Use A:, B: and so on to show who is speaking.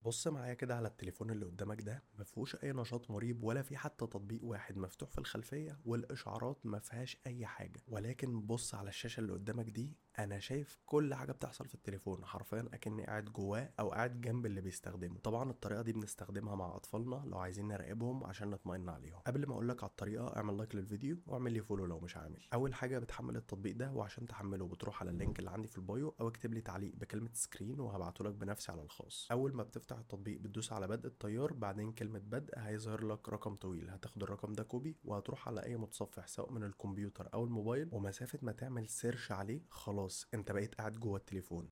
A: بص معايا كده على التليفون اللي قدامك ده مفيهوش اي نشاط مريب ولا في حتى تطبيق واحد مفتوح في الخلفيه والاشعارات ما فيهاش اي حاجه ولكن بص على الشاشه اللي قدامك دي انا شايف كل حاجه بتحصل في التليفون حرفيا اكني قاعد جواه او قاعد جنب اللي بيستخدمه طبعا الطريقه دي بنستخدمها مع اطفالنا لو عايزين نراقبهم عشان نطمئن عليهم قبل ما اقول لك على الطريقه اعمل لايك للفيديو واعمل لي فولو لو مش عامل اول حاجه بتحمل التطبيق ده وعشان تحمله بتروح على اللينك اللي عندي في البايو او اكتب لي تعليق بكلمه سكرين وهبعته لك بنفسي على الخاص اول ما بتفتح التطبيق بتدوس على بدء التيار بعدين كلمه بدء هيظهر لك رقم طويل هتاخد الرقم ده كوبي وهتروح على اي متصفح سواء من الكمبيوتر او الموبايل ومسافه ما تعمل سيرش عليه خلاص انت بقيت قاعد جوه التليفون